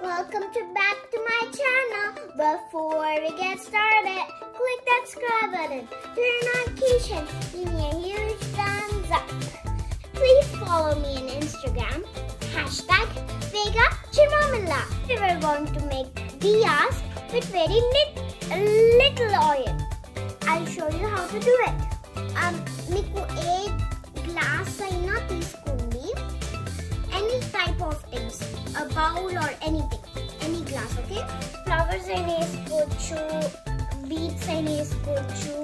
Welcome to back to my channel. Before we get started, click that subscribe button, turn on notifications, give me a huge thumbs up. Please follow me on Instagram, hashtag Vega Chimamila. We are going to make diyas with very lit- little oil. I'll show you how to do it. Um, మీకు ఏ glass అయినా తీసుకోండి any type of things bowl or anything any glass okay flowers అయినా వేసుకోవచ్చు beats అయినా వేసుకోవచ్చు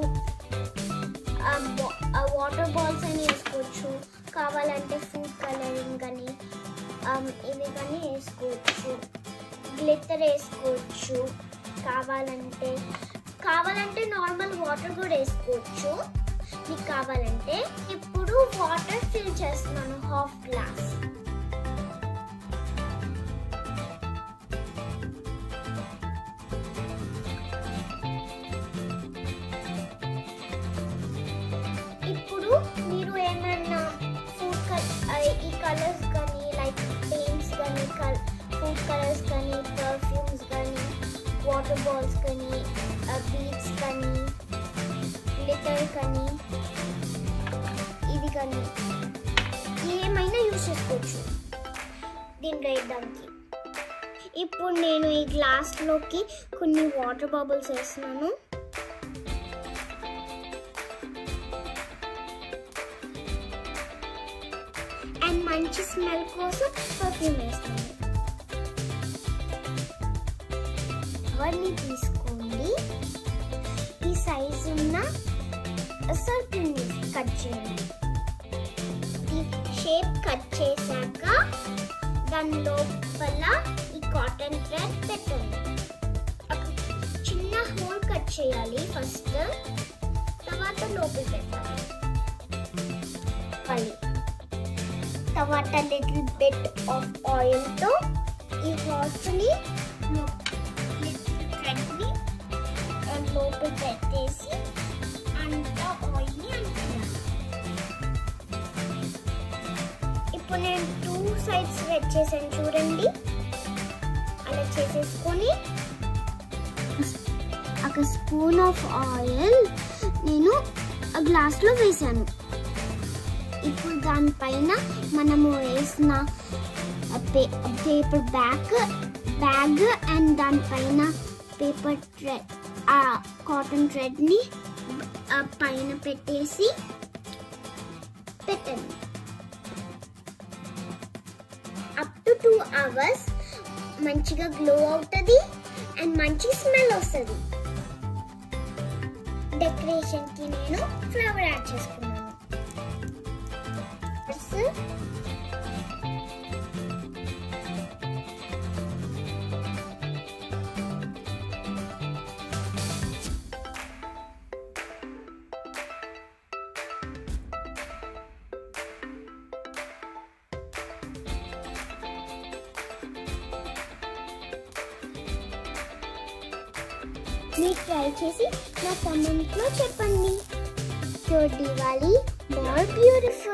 water balls అయినా వేసుకోవచ్చు కావాలంటే ఫుడ్ కలరింగ్ కానీ ఇవి కానీ వేసుకోవచ్చు గ్లిటర్ వేసుకోవచ్చు కావాలంటే కావాలంటే నార్మల్ వాటర్ కూడా వేసుకోవచ్చు మీకు కావాలంటే ఇప్పుడు వాటర్ ఫిల్ చేస్తున్నాను హాఫ్ గ్లాస్ ఇప్పుడు మీరు ఏమన్నా ఫుడ్ ఈ కలర్స్ కానీ లైక్ పెయింట్స్ కానీ ఫుడ్ కలర్స్ కానీ పర్ఫ్యూమ్స్ కానీ వాటర్ బాల్స్ కానీ బీట్స్ కానీ గ్లిటర్ కానీ ఇది కానీ ఏమైనా యూజ్ చేసుకోవచ్చు దీంట్లో వేయడానికి ఇప్పుడు నేను ఈ గ్లాస్లోకి కొన్ని వాటర్ బబుల్స్ వేస్తున్నాను అండ్ మంచి స్మెల్ కోసం పర్ఫ్యూమ్ వేస్తాను అవన్నీ తీసుకోండి ఈ సైజ్ ఉన్న సర్కిల్ కట్ చేయండి ఈ షేప్ కట్ చేశాక దాని లోపల ఈ కాటన్ థ్రెడ్ పెట్టండి ఒక చిన్న హోల్ కట్ చేయాలి ఫస్ట్ తర్వాత లోపల పెట్టాలి మళ్ళీ తర్వాత లిటిల్ బిట్ ఆఫ్ ఆయిల్తో ఈ హార్స్ని థ్రెడ్ని లోపల పెట్టేసి అంతా ఆయిల్ని అనుకున్నాను ఇప్పుడు నేను టూ సైడ్స్ వెట్ చేశాను చూడండి అలా చేసేసుకొని ఒక స్పూన్ ఆఫ్ ఆయిల్ నేను ఆ గ్లాస్లో వేసాను ఇప్పుడు దానిపైన మనము వేసిన పేపర్ బ్యాగ్ బ్యాగ్ అండ్ దానిపైన పేపర్ థ్రెడ్ ఆ కాటన్ థ్రెడ్ని పైన పెట్టేసి పెట్టండి అప్ టు టూ అవర్స్ మంచిగా గ్లో అవుతుంది అండ్ మంచి స్మెల్ వస్తుంది డెకరేషన్కి నేను ఫ్లవర్ యాడ్ చేసుకున్నాను మీరు ట్రై చేసి నా కమెంట్లో చెప్పండి యువర్ దివాలి మోర్ బ్యూటిఫుల్